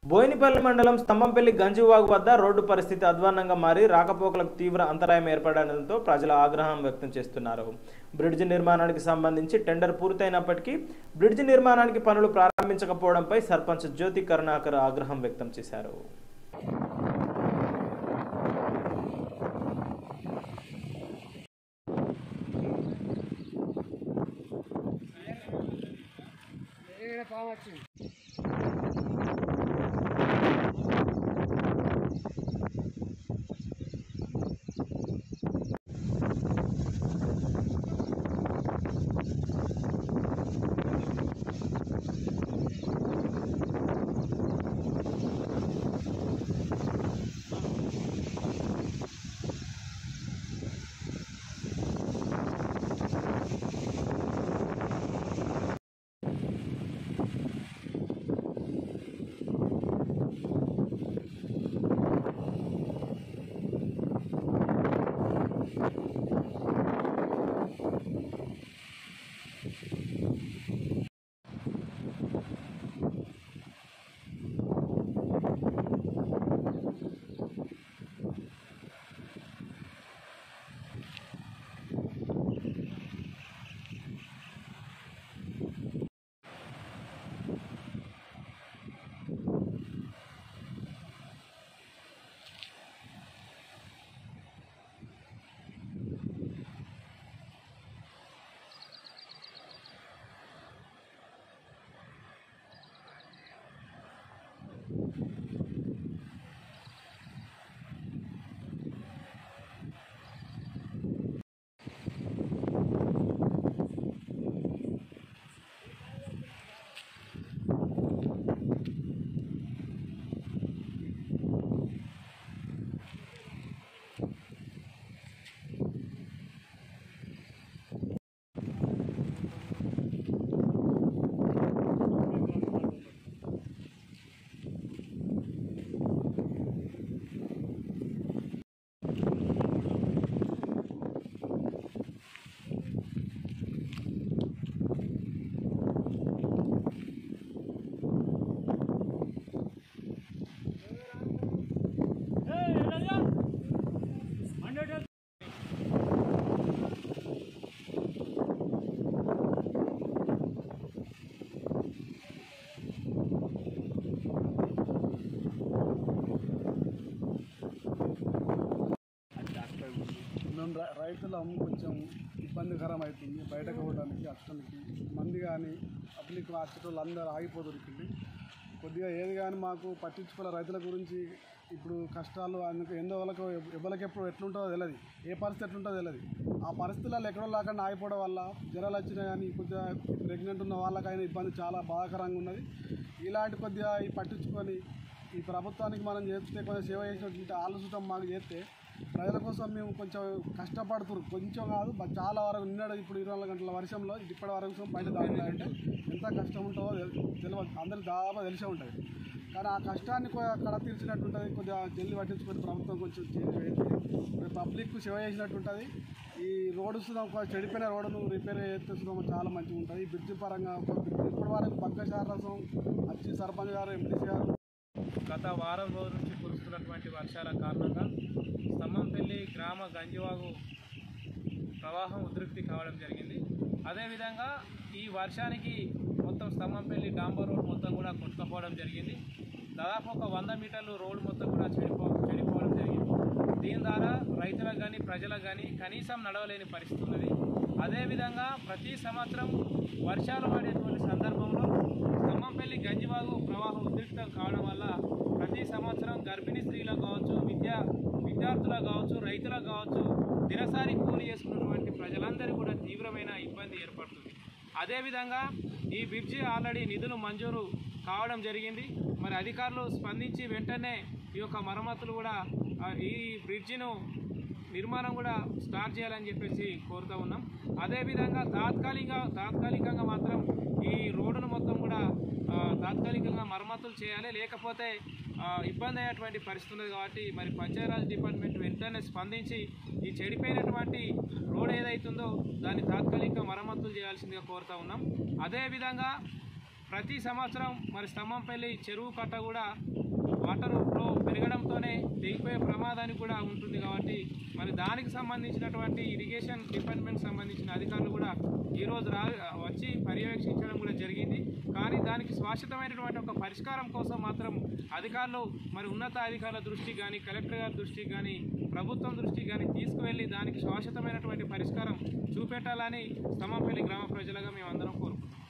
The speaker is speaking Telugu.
బోయినపల్లి మండలం స్తంభంపల్లి గంజివాగు వద్ద రోడ్డు పరిస్థితి అధ్వాన్నంగా మారి రాకపోకలకు తీవ్ర అంతరాయం ఏర్పడడంతో ప్రజలు ఆగ్రహం వ్యక్తం చేస్తున్నారు బ్రిడ్జ్ నిర్మాణానికి సంబంధించి టెండర్ పూర్తయినప్పటికీ బ్రిడ్జ్ నిర్మాణానికి పనులు ప్రారంభించకపోవడంపై సర్పంచ్ జ్యోతి కరుణాకర్ ఆగ్రహం వ్యక్తం చేశారు మేము రై- రైతులం కొంచెం ఇబ్బందికరం అవుతుంది బయటకు పోవడానికి అచ్చనికి మంది కానీ పబ్లిక్ వచ్చేటోళ్ళు అందరూ ఆగిపోతుంది కొద్దిగా ఏది కానీ మాకు పట్టించుకోలే రైతుల గురించి ఇప్పుడు కష్టాలు అందుకు ఎందో వాళ్ళకు ఎవరికి ఎప్పుడు ఎట్లుంటుందో తెలియదు ఏ పరిస్థితి ఎట్లుంటుందో తెలియదు ఆ పరిస్థితులలో ఎక్కడో లేకుండా ఆగిపోవడం వల్ల జ్వరాలు వచ్చినా కానీ కొద్దిగా ప్రెగ్నెంట్ ఉన్న వాళ్ళకైనా ఇబ్బంది చాలా బాధాకరంగా ఉన్నది ఇలాంటి కొద్దిగా ఈ పట్టించుకొని ఈ ప్రభుత్వానికి మనం చేస్తే కొంచెం సేవ చేసినట్టు ఆలోచితం మాకు చేస్తే ప్రజల కోసం మేము కొంచెం కష్టపడుతున్నారు కొంచెం కాదు బ- చాలా వరకు నిన్నడు ఇప్పుడు ఇరవై నాలుగు గంటల వర్షంలో ఇప్పటి వరకు బయట దాటాలంటే ఎంత కష్టం ఉంటుందో తెల్- తెలియదు అందరికి దాదాపు తెలిసే ఉంటుంది కానీ ఆ కష్టాన్ని కొ- కడ తీర్చినట్టు ఉంటుంది కొద్దిగా జల్లి పట్టించుకొని ప్రభుత్వం కొంచెం చేంజ్ అయితే పబ్లిక్ సేవ చేసినట్టు ఉంటుంది ఈ రోడ్డు సుధా ఒక చెడిపోయిన రోడ్డును రిపేర్ చేస్తే సుధా చాలా మంచిగా ఉంటుంది ఈ బ్రిడ్జ్ పరంగా ఒక బ్రిడ్జ్ ఇప్పటి వరకు పక్క శారసం వచ్చి సర్పంచ్ గారు ఎంపీసీ గారు గత వారం రోజుల నుంచి కురుస్తున్నటువంటి వర్షాల కారణంగా స్తంభంపల్లి గ్రామ గంజివాగు ప్రవాహం ఉధృతి కావడం జరిగింది అదేవిధంగా ఈ వర్షానికి మొత్తం స్తంభంపల్లి డాంబర్ రోడ్ మొత్తం కూడా కొట్టుకుపోవడం జరిగింది దాదాపు ఒక వంద మీటర్లు రోడ్డు మొత్తం కూడా చెడిపో చెడిపోవడం జరిగింది దీని ద్వారా రైతులకు కానీ ప్రజలకు కానీ కనీసం నడవలేని పరిస్థితి ఉన్నది అదేవిధంగా ప్రతి సంవత్సరం వర్షాలు పడేటువంటి సందర్భంలో స్తంభంపల్లి గంజివాగు ప్రవాహం ఉద్రిక్తం కావడం వల్ల ప్రతి సంవత్సరం గర్భిణీ స్త్రీలకు కావచ్చు విద్యా విద్యార్థులకు కావచ్చు రైతులకు కావచ్చు దినసరి కూలి చేసుకున్నటువంటి ప్రజలందరూ కూడా తీవ్రమైన ఇబ్బంది ఏర్పడుతుంది అదేవిధంగా ఈ బ్రిడ్జి ఆల్రెడీ నిధులు మంజూరు కావడం జరిగింది మరి అధికారులు స్పందించి వెంటనే ఈ యొక్క మరమ్మతులు కూడా ఆ, ఈ బ్రిడ్జిను నిర్మాణం కూడా స్టార్ట్ చేయాలని చెప్పేసి కోరుతూ ఉన్నాం అదేవిధంగా తాత్కాలిక తాత్కాలికంగా మాత్రం ఈ రోడ్డును మొత్తం కూడా ఆ, తాత్కాలికంగా మరమ్మతులు చేయాలి లేకపోతే ఆ, ఇబ్బంది అయ్యేటువంటి పరిస్థితి ఉంది కాబట్టి మరి పంచాయరాజ్ డిపార్ట్మెంట్ వెంటనే స్పందించి ఈ చెడిపోయినటువంటి రోడ్ ఏదైతుందో దాన్ని తాత్కాలిక మరమ్మతులు చేయాల్సిందిగా కోరుతా ఉన్నాం అదేవిధంగా ప్రతి సంవత్సరం మరి స్తంభంపల్లి చెరువు కట్ట కూడా వాటర్ ఫ్లో పెరగడంతోనే తెగిపోయే ప్రమాదానికి కూడా ఉంటుంది కాబట్టి మరి దానికి సంబంధించినటువంటి ఇరిగేషన్ డిపార్ట్మెంట్ సంబంధించిన అధికారులు కూడా ఈరోజు రా వచ్చి పర్యవేక్షించడం కూడా జరిగింది కానీ దానికి శాశ్వతమైనటువంటి ఒక పరిష్కారం కోసం మాత్రం అధికారులు మరి ఉన్నత అధికారుల దృష్టికి కానీ కలెక్టర్ గారి దృష్టికి కానీ ప్రభుత్వం దృష్టికి కానీ తీసుకువెళ్ళి దానికి శాశ్వతమైనటువంటి పరిష్కారం చూపెట్టాలని స్తంభంపల్లి గ్రామ ప్రజలుగా మేము అందరం కోరుకుంటున్నాం